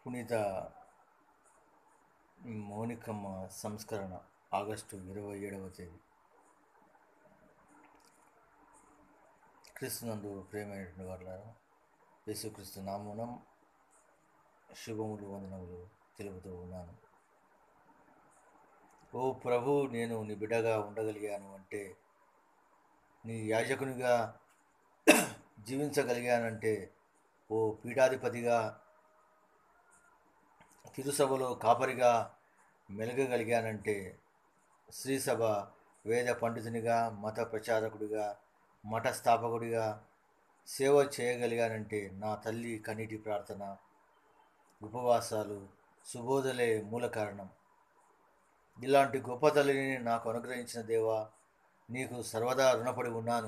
పునీత మౌనికమ్మ సంస్కరణ ఆగస్టు ఇరవై ఏడవ తేదీ క్రీస్తునందు ప్రేమైనటువంటి వాళ్ళ యేసుక్రీస్తు నామూనం శుభములు వందనములు తెలుపుతూ ఉన్నాను ఓ ప్రభు నేను నీ బిడ్డగా ఉండగలిగాను అంటే నీ యాజకునిగా జీవించగలిగానంటే ఓ పీఠాధిపతిగా తిరుసభలో కాపరిగా మెలగగలిగానంటే శ్రీసభ వేద పండితునిగా మత ప్రచారకుడిగా మఠ స్థాపకుడిగా సేవ చేయగలిగానంటే నా తల్లి కన్నీటి ప్రార్థన ఉపవాసాలు సుబోధలే మూల కారణం ఇలాంటి గొప్ప తల్లిని నాకు అనుగ్రహించిన దేవా నీకు సర్వదా రుణపడి ఉన్నాను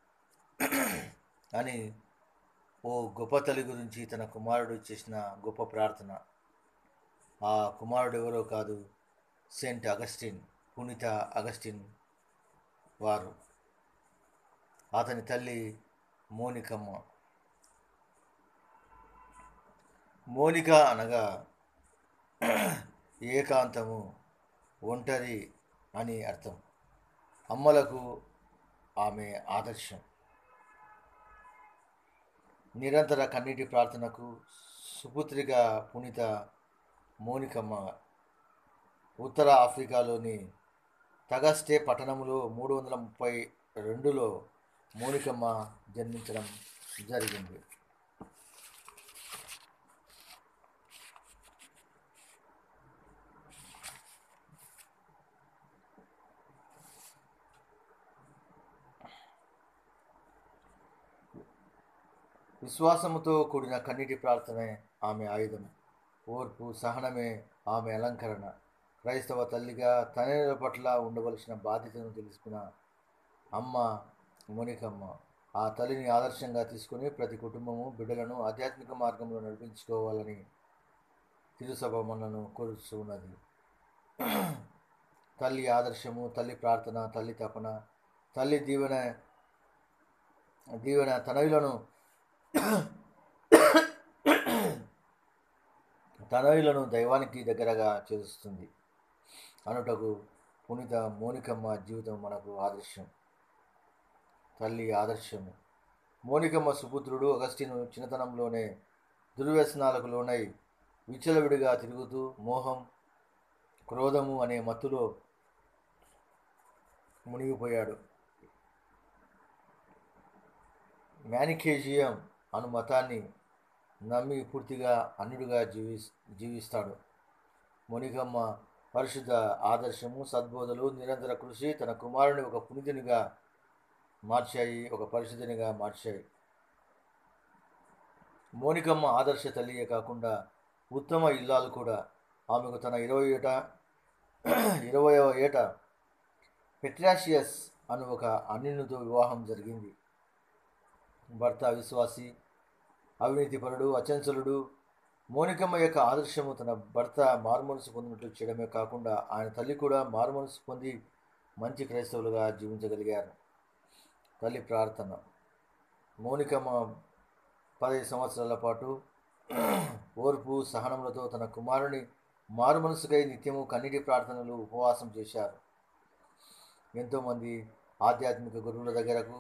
అని ఓ గొప్ప తల్లి గురించి తన కుమారుడు చేసిన గొప్ప ప్రార్థన ఆ కుమారుడు ఎవరో కాదు సెయింట్ అగస్టిన్ పునీత అగస్టిన్ వారు అతని తల్లి మోనికమ్మ మోనిక అనగా ఏకాంతము ఒంటరి అని అర్థం అమ్మలకు ఆమె ఆదర్శం నిరంతర కన్నీటి ప్రార్థనకు సుపుత్రిక పునీత మోనికమ్మ ఉత్తర ఆఫ్రికాలోని తగస్టే పట్టణంలో మూడు వందల ముప్పై రెండులో మోనికమ్మ జన్మించడం జరిగింది విశ్వాసముతో కూడిన కన్నీటి ప్రార్థనే ఆమె ఆయుధం ఓర్పు సహనమే ఆమె అలంకరణ క్రైస్తవ తల్లిగా తనయుల పట్ల ఉండవలసిన బాధ్యతను తెలుసుకున్న అమ్మ మునికమ్మ ఆ తల్లిని ఆదర్శంగా తీసుకుని ప్రతి కుటుంబము బిడ్డలను ఆధ్యాత్మిక మార్గంలో నడిపించుకోవాలని తిరుసభ మనను కోరుచున్నది తల్లి ఆదర్శము తల్లి ప్రార్థన తల్లి తపన తల్లి దీవెన దీవెన తనయులను తనయులను దైవానికి దగ్గరగా చేస్తుంది అనుటకు పునీత మోనికమ్మ జీవితం మనకు ఆదర్శం తల్లి ఆదర్శము మోనికమ్మ సుపుత్రుడు అగస్టిను చిన్నతనంలోనే దుర్వ్యసనాలకు లోనై విచ్చలవిడిగా తిరుగుతూ మోహం క్రోధము అనే మత్తులో మునిగిపోయాడు మ్యానికేజియం అను మతాన్ని నమ్మి పూర్తిగా అన్యుడిగా జీవి జీవిస్తాడు మునిగమ్మ పరిశుద్ధ ఆదర్శము సద్బోధలు నిరంతర కృషి తన కుమారుని ఒక పునితునిగా మార్చాయి ఒక పరిశుద్ధినిగా మార్చాయి మోనికమ్మ ఆదర్శ తల్లియే కాకుండా ఉత్తమ ఇల్లాలు కూడా ఆమెకు తన ఇరవై ఏట ఇరవయవ ఏట పెట్రాషియస్ అను ఒక అన్యునితో వివాహం జరిగింది భర్త విశ్వాసి అవినీతిపరుడు అచంచలుడు మోనికమ్మ యొక్క ఆదర్శము తన భర్త మారుమనసు పొందినట్లు చేయడమే కాకుండా ఆయన తల్లి కూడా మారుమనసు పొంది మంచి క్రైస్తవులుగా జీవించగలిగారు తల్లి ప్రార్థన మోనికమ్మ పదహైదు సంవత్సరాల పాటు ఓర్పు సహనములతో తన కుమారుని మారుమనసుకై నిత్యము కన్నీటి ప్రార్థనలు ఉపవాసం చేశారు ఎంతోమంది ఆధ్యాత్మిక గురువుల దగ్గరకు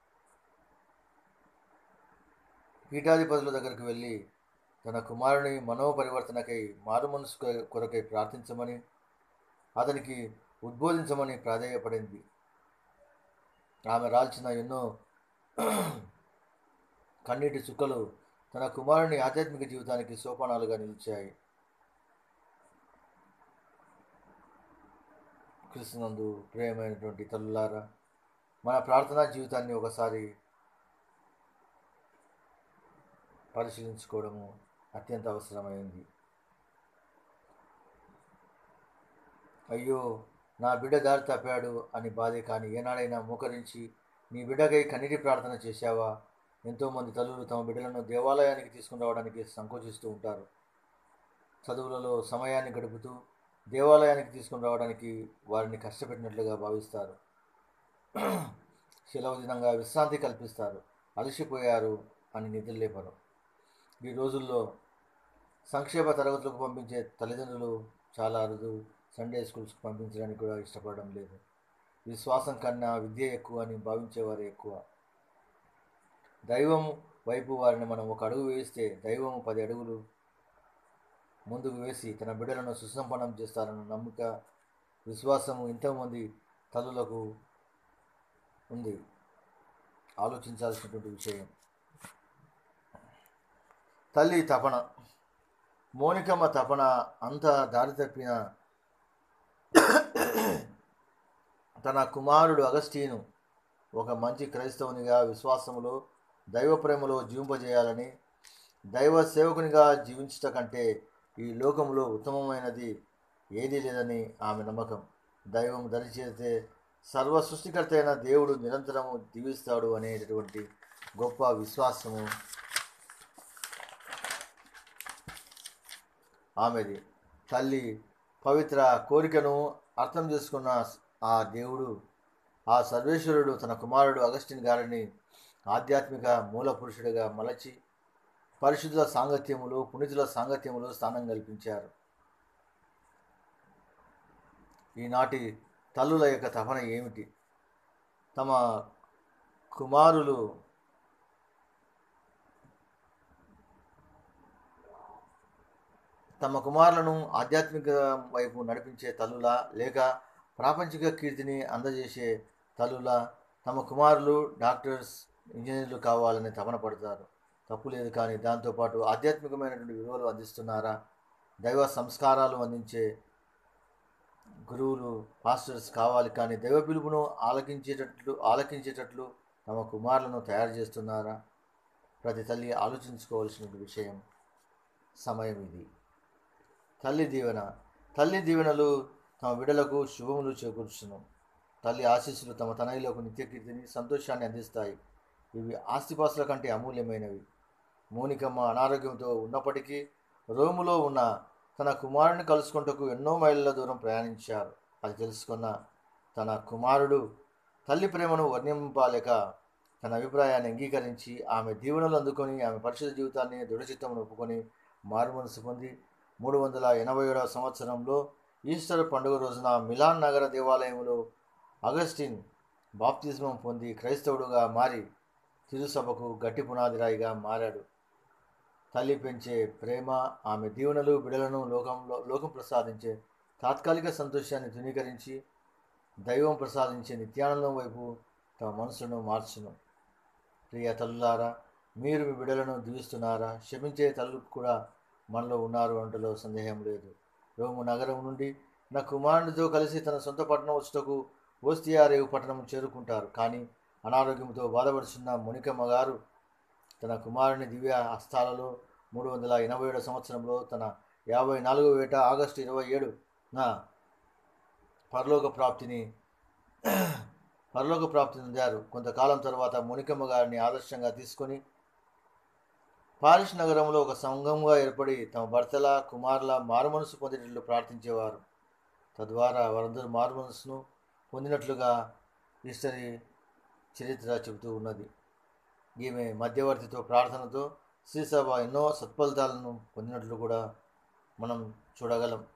పీఠాధిపతుల దగ్గరకు వెళ్ళి తన కుమారుని మనోపరివర్తనకై మారుమనసు కొరకై ప్రార్థించమని అతనికి ఉద్బోధించమని ప్రాధేయపడింది ఆమె రాల్చిన ఎన్నో కన్నీటి చుక్కలు తన కుమారుని ఆధ్యాత్మిక జీవితానికి సోపానాలుగా నిలిచాయి క్రీస్తునందు ప్రియమైనటువంటి తల్లులారా మన ప్రార్థనా జీవితాన్ని ఒకసారి పరిశీలించుకోవడము అత్యంత అవసరమైంది అయ్యో నా బిడ్డ దారి తప్పాడు అని బాధే కానీ ఏనాడైనా మోకరించి నీ బిడ్డకై కన్నీటి ప్రార్థన చేశావా ఎంతోమంది తల్లులు తమ బిడ్డలను దేవాలయానికి తీసుకుని రావడానికి సంకోచిస్తూ ఉంటారు చదువులలో సమయాన్ని గడుపుతూ దేవాలయానికి తీసుకుని రావడానికి వారిని కష్టపెట్టినట్లుగా భావిస్తారు సెలవు దినంగా విశ్రాంతి కల్పిస్తారు అలసిపోయారు అని నిద్రలేపరు ఈ రోజుల్లో సంక్షేమ తరగతులకు పంపించే తల్లిదండ్రులు చాలా అరుదు సండే స్కూల్స్కి పంపించడానికి కూడా ఇష్టపడడం లేదు విశ్వాసం కన్నా విద్య ఎక్కువ అని భావించేవారు ఎక్కువ దైవం వైపు వారిని మనం ఒక అడుగు వేస్తే దైవం పది అడుగులు ముందుకు వేసి తన బిడ్డలను సుసంపన్నం చేస్తారన్న నమ్మక విశ్వాసము ఇంతమంది తల్లులకు ఉంది ఆలోచించాల్సినటువంటి విషయం తల్లి తపన మోనికమ్మ తపన అంతా దారి తప్పిన తన కుమారుడు అగస్టీను ఒక మంచి క్రైస్తవునిగా విశ్వాసములో దైవ ప్రేమలో జీవింపజేయాలని దైవ సేవకునిగా జీవించట కంటే ఈ లోకంలో ఉత్తమమైనది ఏదీ లేదని ఆమె నమ్మకం దైవం దరిచేస్తే సర్వ సృష్టికర్త అయిన దేవుడు నిరంతరము దీవిస్తాడు అనేటటువంటి గొప్ప విశ్వాసము ఆమెది తల్లి పవిత్ర కోరికను అర్థం చేసుకున్న ఆ దేవుడు ఆ సర్వేశ్వరుడు తన కుమారుడు అగస్టిన్ గారిని ఆధ్యాత్మిక మూల పురుషుడిగా మలచి పరిశుద్ధుల సాంగత్యములు పుణితుల సాంగత్యములు స్థానం కల్పించారు ఈనాటి తల్లుల యొక్క తపన ఏమిటి తమ కుమారులు తమ కుమారులను ఆధ్యాత్మిక వైపు నడిపించే తల్లుల లేక ప్రాపంచిక కీర్తిని అందజేసే తల్లుల తమ కుమారులు డాక్టర్స్ ఇంజనీర్లు కావాలని తపన పడతారు తప్పు లేదు కానీ దాంతోపాటు ఆధ్యాత్మికమైనటువంటి విలువలు అందిస్తున్నారా దైవ సంస్కారాలు అందించే గురువులు పాస్టర్స్ కావాలి కానీ దైవ పిలుపును ఆలకించేటట్లు ఆలకించేటట్లు తమ కుమారులను తయారు చేస్తున్నారా ప్రతి తల్లి ఆలోచించుకోవాల్సిన విషయం సమయం ఇది తల్లి దీవెన తల్లి దీవెనలు తమ బిడలకు శుభములు చేకూర్చును తల్లి ఆశీస్సులు తమ తనయులకు నిత్యకీర్తిని సంతోషాన్ని అందిస్తాయి ఇవి ఆస్తిపాస్తుల కంటే అమూల్యమైనవి మోనికమ్మ అనారోగ్యంతో ఉన్నప్పటికీ రోములో ఉన్న తన కుమారుని కలుసుకుంటకు ఎన్నో మైళ్ళ దూరం ప్రయాణించారు అది తెలుసుకున్న తన కుమారుడు తల్లి ప్రేమను వర్ణింపాలేక తన అభిప్రాయాన్ని అంగీకరించి ఆమె దీవెనలు అందుకొని ఆమె పరిశుద్ధ జీవితాన్ని దృఢచిత్తమును ఒప్పుకొని మారుమనసు పొంది మూడు వందల ఎనభై ఏడవ సంవత్సరంలో ఈస్టర్ పండుగ రోజున మిలాన్ నగర దేవాలయంలో అగస్టిన్ బాప్తిజమం పొంది క్రైస్తవుడుగా మారి తిరుసభకు గట్టి పునాదిరాయిగా మారాడు తల్లి పెంచే ప్రేమ ఆమె దీవెనలు బిడలను లోకంలో లోకం ప్రసాదించే తాత్కాలిక సంతోషాన్ని ధృవీకరించి దైవం ప్రసాదించే నిత్యానందం వైపు తమ మనసును మార్చును ప్రియ తల్లులారా మీరు మీ బిడలను దీవిస్తున్నారా క్షమించే తల్లు కూడా మనలో ఉన్నారు అంటలో సందేహం లేదు రోము నగరం నుండి నా కుమారునితో కలిసి తన సొంత పట్టణం వచ్చుటకు ఓస్తియారేవు పట్టణం చేరుకుంటారు కానీ అనారోగ్యంతో బాధపడుతున్న మునికమ్మ గారు తన కుమారుని దివ్య హస్తాలలో మూడు వందల ఎనభై ఏడు సంవత్సరంలో తన యాభై నాలుగో ఏట ఆగస్టు ఇరవై ఏడు నా పరలోక ప్రాప్తిని పరలోక ప్రాప్తి పొందారు కొంతకాలం తర్వాత మునికమ్మ గారిని ఆదర్శంగా తీసుకొని పారిస్ నగరంలో ఒక సంఘంగా ఏర్పడి తమ భర్తల కుమారుల మారుమనసు పొందేటట్లు ప్రార్థించేవారు తద్వారా వారందరూ మారుమనసును పొందినట్లుగా హిస్టరీ చరిత్ర చెబుతూ ఉన్నది ఈమె మధ్యవర్తితో ప్రార్థనతో శ్రీసభ ఎన్నో సత్ఫలితాలను పొందినట్లు కూడా మనం చూడగలం